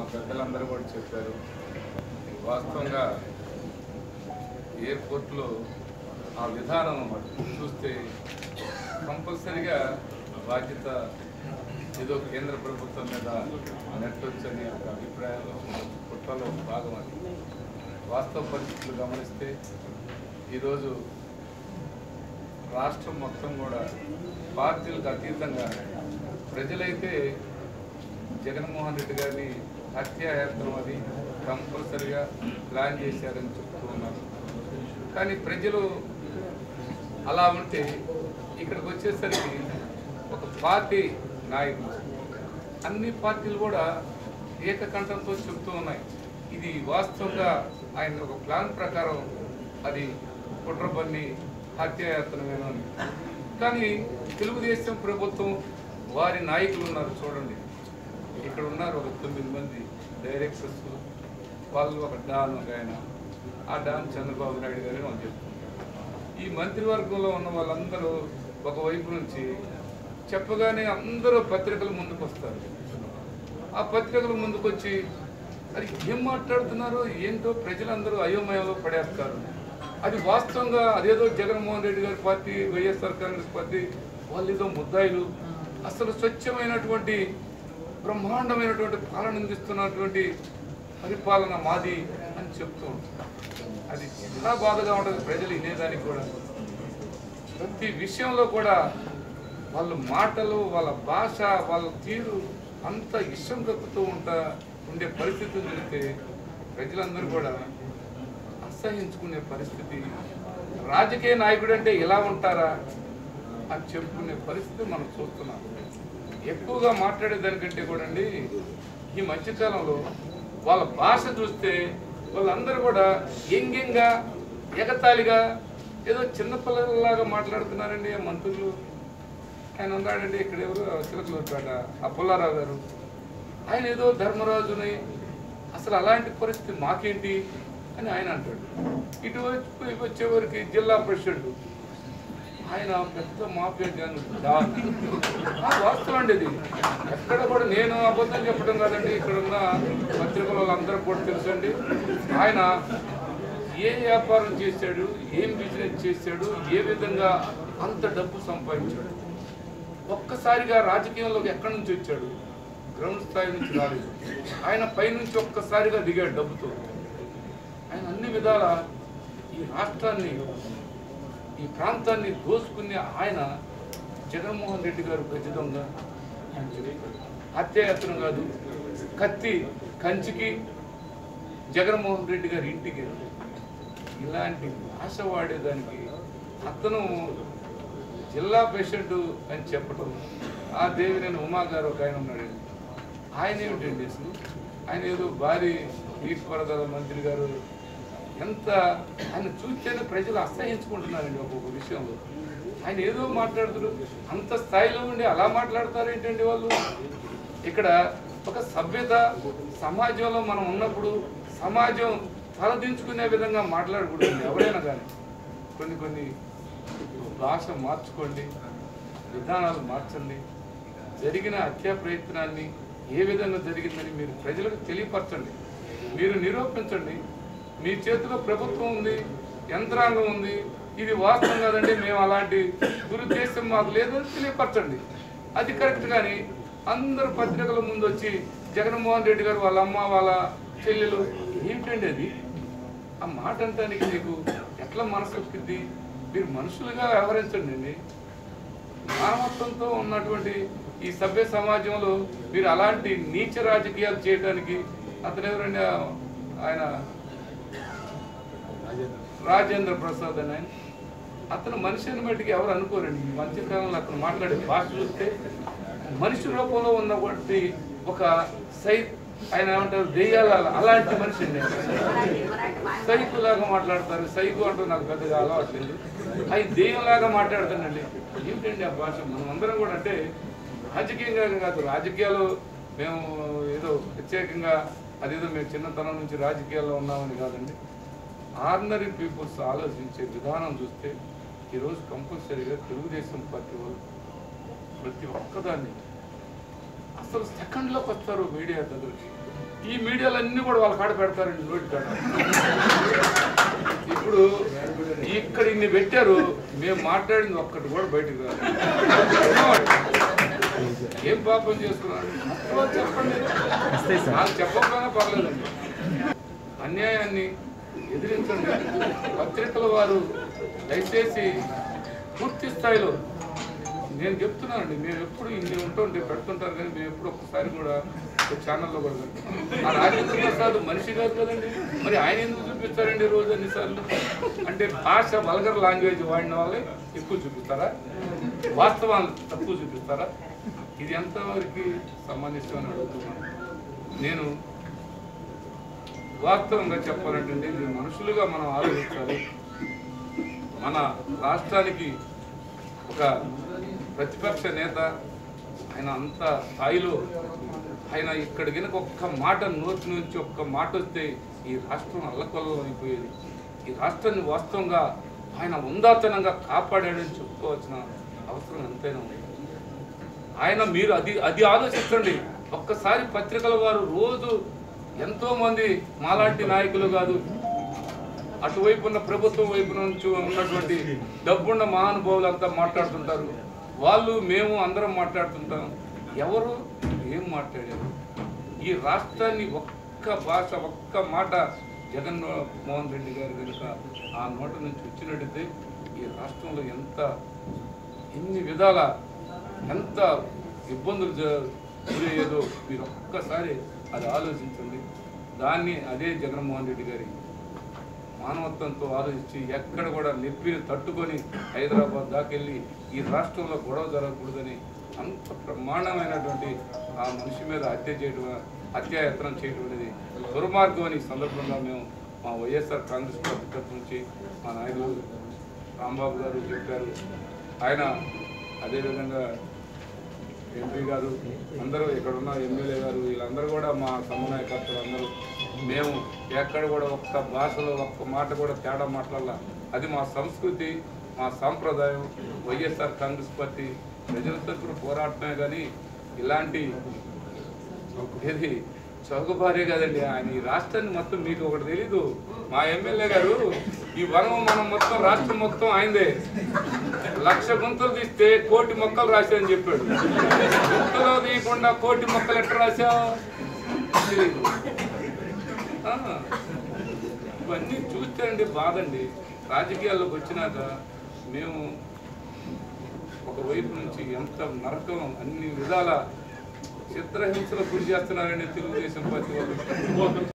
పెద్దలందరూ కూడా చెప్పారు వాస్తవంగా ఎయిర్పోర్ట్లో ఆ విధానం చూస్తే కంపల్సరిగా బాధ్యత ఏదో కేంద్ర ప్రభుత్వం మీద నెట్టొచ్చని ఒక అభిప్రాయంలో కుట్రలో భాగం అది వాస్తవ పరిస్థితులు గమనిస్తే ఈరోజు రాష్ట్రం మొత్తం కూడా పార్టీలకు అతీతంగా ప్రజలైతే జగన్మోహన్ రెడ్డి గారిని హత్యాయత్నం అది కంపల్సరిగా ప్లాన్ చేశారని చెప్తూ ఉన్నారు కానీ ప్రజలు అలా ఉంటే ఇక్కడికి వచ్చేసరికి ఒక పార్టీ నాయకులు అన్ని పార్టీలు కూడా ఏకకంఠంతో చెప్తూ ఉన్నాయి ఇది వాస్తవంగా ఆయన ఒక ప్లాన్ ప్రకారం అది కుట్రపన్ని హత్యాయత్నమేనో అని కానీ తెలుగుదేశం ప్రభుత్వం వారి నాయకులు ఉన్నారు చూడండి ఇక్కడ ఉన్నారు ఒక తొమ్మిది మంది డైరెక్టర్స్ వాళ్ళు ఒక డాన్ ఒక ఆయన ఆ డాన్ చంద్రబాబు నాయుడు గారు అని చెప్తున్నారు ఈ మంత్రివర్గంలో ఉన్న వాళ్ళందరూ ఒకవైపు నుంచి చెప్పగానే అందరూ పత్రికల ముందుకు వస్తారు ఆ పత్రికల ముందుకు వచ్చి అది ఏం మాట్లాడుతున్నారో ఏంటో ప్రజలందరూ అయోమయంలో పడేస్తారు అది వాస్తవంగా అదేదో జగన్మోహన్ రెడ్డి గారి పార్టీ వైఎస్ఆర్ కాంగ్రెస్ పార్టీ వాళ్ళు ఏదో ముద్దాయిలు అసలు స్వచ్ఛమైనటువంటి బ్రహ్మాండమైనటువంటి పాలన అందిస్తున్నటువంటి పరిపాలన మాది అని చెప్తూ ఉంటారు అది చాలా బాధగా ఉంటుంది ప్రజలు వినేదానికి కూడా ప్రతి విషయంలో కూడా వాళ్ళ మాటలు వాళ్ళ భాష వాళ్ళ తీరు అంత ఇష్టం దక్కుతూ ఉంటా ఉండే పరిస్థితులు చూస్తే ప్రజలందరూ కూడా అసహించుకునే పరిస్థితి రాజకీయ నాయకుడు అంటే ఇలా ఉంటారా అని చెప్పుకునే పరిస్థితి మనం చూస్తున్నాం ఎక్కువగా మాట్లాడేదానికంటే కూడా అండి ఈ మధ్యకాలంలో వాళ్ళ భాష చూస్తే వాళ్ళందరూ కూడా ఎంగ్యంగా ఎగతాళిగా ఏదో చిన్నపిల్లలాగా మాట్లాడుతున్నారండి ఆ మంత్రులు ఆయన ఉన్నాడండి ఇక్కడ ఎవరు చిలకలూరుపేట ఆ పుల్లారావు గారు ఆయన ఏదో ధర్మరాజుని అసలు అలాంటి పరిస్థితి మాకేంటి అని ఆయన అంటాడు ఇటు వచ్చి వచ్చేవరకు జిల్లా ప్రెసిడెంట్ ఆయన పెద్ద మాఫియా గ్యాంగ్ డాన్. ఆ, వాస్తవం అండి ఇది ఎక్కడ కూడా నేను అబద్ధం చెప్పడం కాదండి ఇక్కడ ఉన్న పత్రికల వాళ్ళందరూ కూడా తెలుసండి ఆయన ఏ వ్యాపారం చేశాడు ఏం బిజినెస్ చేశాడు ఏ విధంగా అంత డబ్బు సంపాదించాడు ఒక్కసారిగా రాజకీయంలోకి ఎక్కడి నుంచి వచ్చాడు గ్రౌండ్ స్థాయి నుంచి రాలేదు ఆయన పైనుంచి ఒక్కసారిగా దిగాడు డబ్బుతో ఆయన అన్ని విధాల ఈ రాష్ట్రాన్ని ఈ ప్రాంతాన్ని దోసుకునే ఆయన జగన్మోహన్ రెడ్డి గారు గజ దొంగ అని చెప్పారు హత్యాయత్నం కాదు కత్తి కంచికి జగన్మోహన్ రెడ్డి గారి ఇంటికి ఇలాంటి భాష వాడేదానికి అతను జిల్లా ప్రెసిడెంట్ అని చెప్పడం ఆ దేవినేని ఉమా గారు ఒక ఆయన ఉన్నాడు ఆయన ఏమిటండి అసలు ఆయన ఏదో భారీ నీటిపారుదల మంత్రి గారు ఎంత ఆయన చూస్తేనే ప్రజలు అసహించుకుంటున్నారండి ఒక్కొక్క విషయంలో ఆయన ఏదో మాట్లాడుతారు అంత స్థాయిలో ఉండి అలా మాట్లాడతారు ఏంటండి వాళ్ళు ఇక్కడ ఒక సభ్యత సమాజంలో మనం ఉన్నప్పుడు సమాజం తలదించుకునే విధంగా మాట్లాడకూడదు ఎవరైనా కానీ కొన్ని కొన్ని భాష మార్చుకోండి విధానాలు మార్చండి జరిగిన హత్యా ప్రయత్నాన్ని ఏ విధంగా జరిగిందని మీరు ప్రజలకు తెలియపరచండి మీరు నిరూపించండి మీ చేతిలో ప్రభుత్వం ఉంది యంత్రాంగం ఉంది ఇది వాస్తవం కాదండి మేము అలాంటి దురుద్దేశం మాకు లేదని తెలియపరచండి అది కరెక్ట్ కానీ అందరు పత్రికల ముందు వచ్చి జగన్మోహన్ రెడ్డి గారు వాళ్ళ అమ్మ వాళ్ళ చెల్లెలు ఏమిటండి అది ఆ మాట అంటానికి మీకు ఎట్లా మనసు ఒప్పిద్ది మీరు మనుషులుగా వ్యవహరించండి అండి మానవత్వంతో ఉన్నటువంటి ఈ సభ్య సమాజంలో మీరు అలాంటి నీచ రాజకీయాలు చేయడానికి అతను ఎవరండి ఆ- ఆయన రాజేంద్ర ప్రసాద్ అని ఆయన అతను మనిషిని బట్టికి ఎవరు అనుకోరండి ఈ మధ్యకాలంలో అతను మాట్లాడే భాష చూస్తే మనిషి రూపంలో ఉన్నటువంటి ఒక సై ఆయన ఏమంటారు దెయ్యాల అలాంటి మనిషి అండి సైకు లాగా మాట్లాడతారు సైకు అంటూ నాకు పెద్దగా అలవాట్లేదు అవి దెయ్యంలాగా మాట్లాడుతానండి ఏమిటండి ఆ భాష మనం అందరం కూడా అంటే రాజకీయంగా కాదు రాజకీయాలు మేము ఏదో ప్రత్యేకంగా అదేదో మేము చిన్నతనం నుంచి రాజకీయాల్లో ఉన్నామని కాదండి ఆర్డినరీ పీపుల్స్ ఆలోచించే విధానం చూస్తే ఈరోజు కంపల్సరీగా తెలుగుదేశం పార్టీ వాళ్ళు ప్రతి ఒక్కదాన్ని అసలు సెకండ్లోకి వస్తారు మీడియా దగ్గరికి ఈ మీడియాలు అన్ని కూడా వాళ్ళ కాడ పెడతారండి నోటి కాడ ఇప్పుడు ఇక్కడ ఇన్ని పెట్టారు మేము మాట్లాడింది ఒక్కటి కూడా బయటకు రాదు ఏం పాపం చేసుకున్నాడు అసలు చెప్పండి నాకు చెప్పకపోయినా పర్లేదండి అన్యాయాన్ని ఎదిరించండి పత్రికల వారు దయచేసి పూర్తి స్థాయిలో నేను చెప్తున్నానండి మేము ఎప్పుడు ఇన్ని ఉంటుంటే పెడుతుంటారు కానీ మేము ఎప్పుడు ఒక్కసారి కూడా ఒక ఛానల్లో కూడా పెడతాం. ఆ రాజేంద్ర ప్రసాద్ మనిషి కాదు కదండి మరి ఆయన ఎందుకు చూపిస్తారండి రోజు అన్నిసార్లు అంటే భాష వల్గర్ లాంగ్వేజ్ వాడిన వాళ్ళే ఎక్కువ చూపిస్తారా వాస్తవాలు తక్కువ చూపిస్తారా ఇది ఎంతవరకు సంబంధించి అడుగుతున్నాను నేను వాస్తవంగా చెప్పాలంటే ఇది మనుషులుగా మనం ఆలోచించాలి మన రాష్ట్రానికి ఒక ప్రతిపక్ష నేత ఆయన అంత స్థాయిలో ఆయన ఇక్కడ కనుక ఒక్క మాట నోటి నుంచి ఒక్క మాట వస్తే ఈ రాష్ట్రం అల్లకొల్లం అయిపోయేది ఈ రాష్ట్రాన్ని వాస్తవంగా ఆయన ఉందాతనంగా కాపాడాడని చెప్పుకోవాల్సిన అవసరం ఎంతైనా ఉంది ఆయన మీరు అది అది ఆలోచించండి ఒక్కసారి పత్రికల వారు రోజు ఎంతో మంది మాలాంటి నాయకులు కాదు అటువైపు ఉన్న ప్రభుత్వం వైపు నుంచి ఉన్నటువంటి డబ్బున్న మహానుభావులు అంతా మాట్లాడుతుంటారు వాళ్ళు మేము అందరం మాట్లాడుతుంటాం ఎవరు ఏం మాట్లాడారు ఈ రాష్ట్రాన్ని ఒక్క భాష ఒక్క మాట జగన్మోహన్ రెడ్డి గారు కనుక ఆ నోట నుంచి వచ్చినట్టయితే ఈ రాష్ట్రంలో ఎంత ఎన్ని విధాల ఎంత ఇబ్బందులు జ- గురయ్యేదో మీరు ఒక్కసారి అది ఆలోచించండి దాన్ని అదే జగన్మోహన్ రెడ్డి గారి మానవత్వంతో ఆలోచించి ఎక్కడ కూడా నొప్పిని తట్టుకొని హైదరాబాద్ దాకెళ్ళి ఈ రాష్ట్రంలో గొడవ జరగకూడదని అంత బ్రహ్మాండమైనటువంటి ఆ మనిషి మీద హత్య చేయడం హత్యాయత్నం చేయడం అనేది దుర్మార్గం అని ఈ సందర్భంగా మేము మా వైఎస్ఆర్ కాంగ్రెస్ పార్టీ తరఫు నుంచి మా నాయకులు రాంబాబు గారు చెప్పారు ఆయన అదేవిధంగా ఎంపీ గారు అందరూ ఇక్కడ ఉన్న ఎమ్మెల్యే గారు వీళ్ళందరూ కూడా మా సమన్వయకర్తలు అందరూ మేము ఎక్కడ కూడా ఒక్క భాషలో ఒక్క మాట కూడా తేడా మాట్లాడాల అది మా సంస్కృతి మా సాంప్రదాయం వైఎస్ఆర్ కాంగ్రెస్ పార్టీ ప్రజల తరపున పోరాటమే కానీ ఇలాంటి ఏది చౌకబారే కదండి ఆయన ఈ రాష్ట్రాన్ని మొత్తం మీకు ఒకటి తెలీదు మా ఎమ్మెల్యే గారు ఈ వనం మనం మొత్తం రాష్ట్రం మొత్తం ఆయనదే లక్ష గుంతలు తీస్తే కోటి మొక్కలు రాశాయని చెప్పాడు గుంతలో తీయకుండా కోటి మొక్కలు ఎట్లా రాశావు తెలీదు. ఆ, ఇవన్నీ చూస్తే అండి బాధండి రాజకీయాల్లోకి వచ్చినాక మేము ఒకవైపు నుంచి ఎంత నరకం అన్ని విధాల చిత్రహింసలు గురి చేస్తున్నారండి తెలుగుదేశం పార్టీ వాళ్ళు